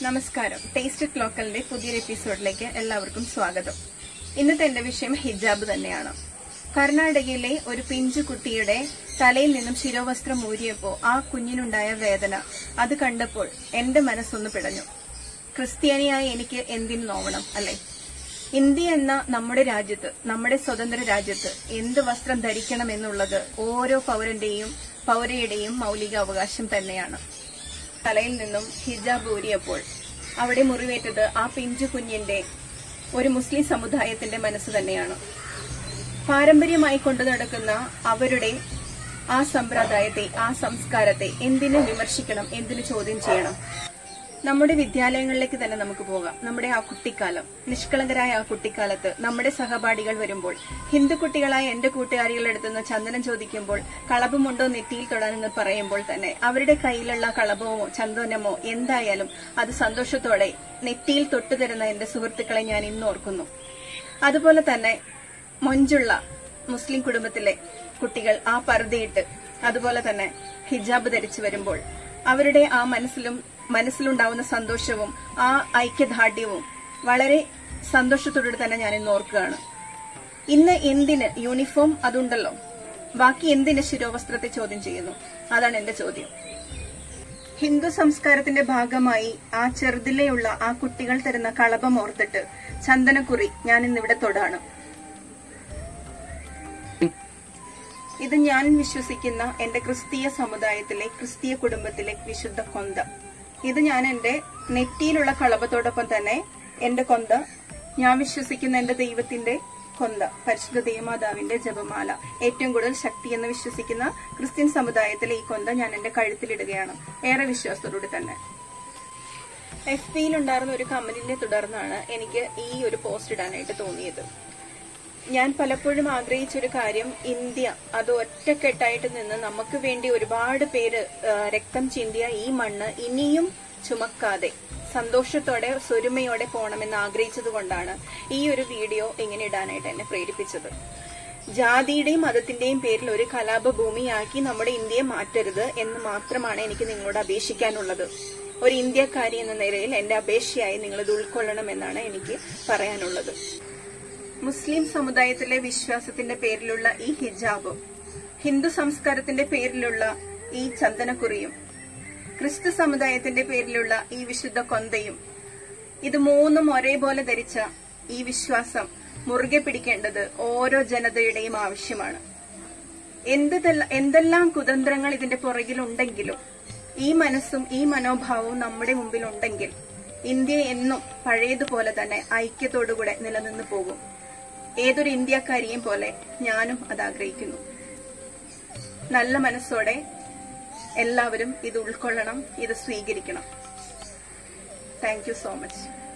നമസ്കാരം ടേസ്റ്റ് ലോക്കലിന്റെ പുതിയൊരു എപ്പിസോഡിലേക്ക് എല്ലാവർക്കും സ്വാഗതം ഇന്നത്തെ എന്റെ വിഷയം ഹിജാബ് തന്നെയാണ് കർണാടകയിലെ ഒരു പിഞ്ചു കുട്ടിയുടെ തലയിൽ നിന്നും ശിരോവസ്ത്രം ഊരിയപ്പോ ആ കുഞ്ഞിനുണ്ടായ വേദന അത് കണ്ടപ്പോൾ എന്റെ മനസ്സൊന്ന് പിടഞ്ഞു ക്രിസ്ത്യാനിയായ എനിക്ക് എന്തിനു നോവണം അല്ലെ ഇന്ത്യ എന്ന നമ്മുടെ രാജ്യത്ത് നമ്മുടെ സ്വതന്ത്ര രാജ്യത്ത് എന്ത് വസ്ത്രം ധരിക്കണം എന്നുള്ളത് ഓരോ പൗരന്റെയും പൗരയുടെയും മൗലിക അവകാശം തന്നെയാണ് തലയിൽ നിന്നും ഹിജാബ് ഊരിയപ്പോൾ അവിടെ മുറിവേറ്റത് ആ പിഞ്ചു കുഞ്ഞിന്റെ ഒരു മുസ്ലിം സമുദായത്തിന്റെ മനസ്സ് തന്നെയാണ് പാരമ്പര്യമായി കൊണ്ടു നടക്കുന്ന അവരുടെ ആ സമ്പ്രദായത്തെ ആ സംസ്കാരത്തെ എന്തിനു വിമർശിക്കണം എന്തിനു ചോദ്യം ചെയ്യണം നമ്മുടെ വിദ്യാലയങ്ങളിലേക്ക് തന്നെ നമുക്ക് പോകാം നമ്മുടെ ആ കുട്ടിക്കാലം നിഷ്കളങ്കരായ ആ കുട്ടിക്കാലത്ത് നമ്മുടെ സഹപാഠികൾ വരുമ്പോൾ ഹിന്ദു കുട്ടികളായ എന്റെ കൂട്ടുകാരികളുടെ അടുത്ത് നിന്ന് ചന്ദനം ചോദിക്കുമ്പോൾ കളഭമുണ്ടോ നെറ്റിയിൽ തൊടാനെന്ന് പറയുമ്പോൾ തന്നെ അവരുടെ കയ്യിലുള്ള കളഭമോ ചന്ദനമോ എന്തായാലും അത് സന്തോഷത്തോടെ നെറ്റിയിൽ തൊട്ടു തരുന്ന എന്റെ സുഹൃത്തുക്കളെ ഞാൻ ഇന്ന് ഓർക്കുന്നു അതുപോലെ തന്നെ മൊഞ്ചുള്ള മുസ്ലിം കുടുംബത്തിലെ കുട്ടികൾ ആ പർദ്ദയിട്ട് അതുപോലെ തന്നെ ഹിജാബ് ധരിച്ചു വരുമ്പോൾ അവരുടെ ആ മനസ്സിലും മനസ്സിലുണ്ടാവുന്ന സന്തോഷവും ആ ഐക്യദാർഢ്യവും വളരെ സന്തോഷത്തോടെ തന്നെ ഞാൻ ഇന്ന് ഓർക്കുകയാണ് ഇന്ന് എന്തിന് യൂണിഫോം അതുണ്ടല്ലോ ബാക്കി എന്തിന് ശിരോവസ്ത്രത്തെ ചോദ്യം ചെയ്യുന്നു അതാണ് എന്റെ ചോദ്യം ഹിന്ദു സംസ്കാരത്തിന്റെ ഭാഗമായി ആ ചെറുതിലെയുള്ള ആ കുട്ടികൾ തരുന്ന കളഭം ഓർത്തിട്ട് ചന്ദനക്കുറി ഞാൻ ഇന്നിവിടെ തൊടാണ് ഇത് ഞാൻ വിശ്വസിക്കുന്ന എന്റെ ക്രിസ്തീയ സമുദായത്തിലെ ക്രിസ്തീയ കുടുംബത്തിലെ വിശുദ്ധ കൊന്ത ഇത് ഞാൻ എന്റെ നെറ്റിയിലുള്ള കളഭത്തോടൊപ്പം തന്നെ എന്റെ കൊന്ത ഞാൻ വിശ്വസിക്കുന്ന എന്റെ ദൈവത്തിന്റെ കൊന്ത പരിശുദ്ധ ദേവമാതാവിന്റെ ജപമാല ഏറ്റവും കൂടുതൽ ശക്തി എന്ന് വിശ്വസിക്കുന്ന ക്രിസ്ത്യൻ സമുദായത്തിലെ ഈ കൊന്ത ഞാൻ എന്റെ കഴുത്തിലിടുകയാണ് ഏറെ വിശ്വാസത്തോടുകൂടി തന്നെ എഫ് പിയിൽ ഉണ്ടായിരുന്ന ഒരു കമന്റിനെ തുടർന്നാണ് എനിക്ക് ഈ ഒരു പോസ്റ്റ് ഇടാനായിട്ട് തോന്നിയത് ഞാൻ പലപ്പോഴും ആഗ്രഹിച്ച ഒരു കാര്യം ഇന്ത്യ അത് ഒറ്റക്കെട്ടായിട്ട് നിന്ന് നമുക്ക് വേണ്ടി ഒരുപാട് പേര് ആ, രക്തം ചിന്തിയ ഈ മണ്ണ് ഇനിയും ചുമക്കാതെ സന്തോഷത്തോടെ സ്വരുമയോടെ പോകണമെന്ന് ആഗ്രഹിച്ചത് കൊണ്ടാണ് ഈ ഒരു വീഡിയോ ഇങ്ങനെ ഇടാനായിട്ട് എന്നെ പ്രേരിപ്പിച്ചത് ജാതിയുടെയും മതത്തിന്റെയും പേരിൽ ഒരു കലാപഭൂമിയാക്കി നമ്മുടെ ഇന്ത്യയെ മാറ്റരുത് എന്ന് മാത്രമാണ് എനിക്ക് നിങ്ങളോട് അപേക്ഷിക്കാനുള്ളത് ഒരു ഇന്ത്യക്കാരി എന്ന നിലയിൽ എന്റെ അപേക്ഷയായി നിങ്ങൾ ഇത് ഉൾക്കൊള്ളണമെന്നാണ് എനിക്ക് പറയാനുള്ളത് മുസ്ലിം സമുദായത്തിലെ വിശ്വാസത്തിന്റെ പേരിലുള്ള ഈ ഹിജാബും ഹിന്ദു സംസ്കാരത്തിന്റെ പേരിലുള്ള ഈ ചന്ദനക്കുറിയും ക്രിസ്തു സമുദായത്തിന്റെ പേരിലുള്ള ഈ വിശുദ്ധ കൊന്തയും ഇത് മൂന്നും ഒരേപോലെ ധരിച്ച ഈ വിശ്വാസം മുറുകെ പിടിക്കേണ്ടത് ഓരോ ജനതയുടെയും ആവശ്യമാണ് എന്തെല്ല- എന്തെല്ലാം കുതന്ത്രങ്ങൾ ഇതിന്റെ പുറകിലുണ്ടെങ്കിലും ഈ മനസ്സും ഈ മനോഭാവവും നമ്മുടെ മുമ്പിൽ ഉണ്ടെങ്കിൽ ഇന്ത്യ എന്നും പഴയതുപോലെ തന്നെ ഐക്യത്തോടുകൂടെ നിലനിന്ന് പോകും ഏതൊരു ഇന്ത്യക്കാരിയും പോലെ ഞാനും അത് ആഗ്രഹിക്കുന്നു നല്ല മനസ്സോടെ എല്ലാവരും ഇത് ഉൾക്കൊള്ളണം ഇത് സ്വീകരിക്കണം താങ്ക് യു സോ മച്ച്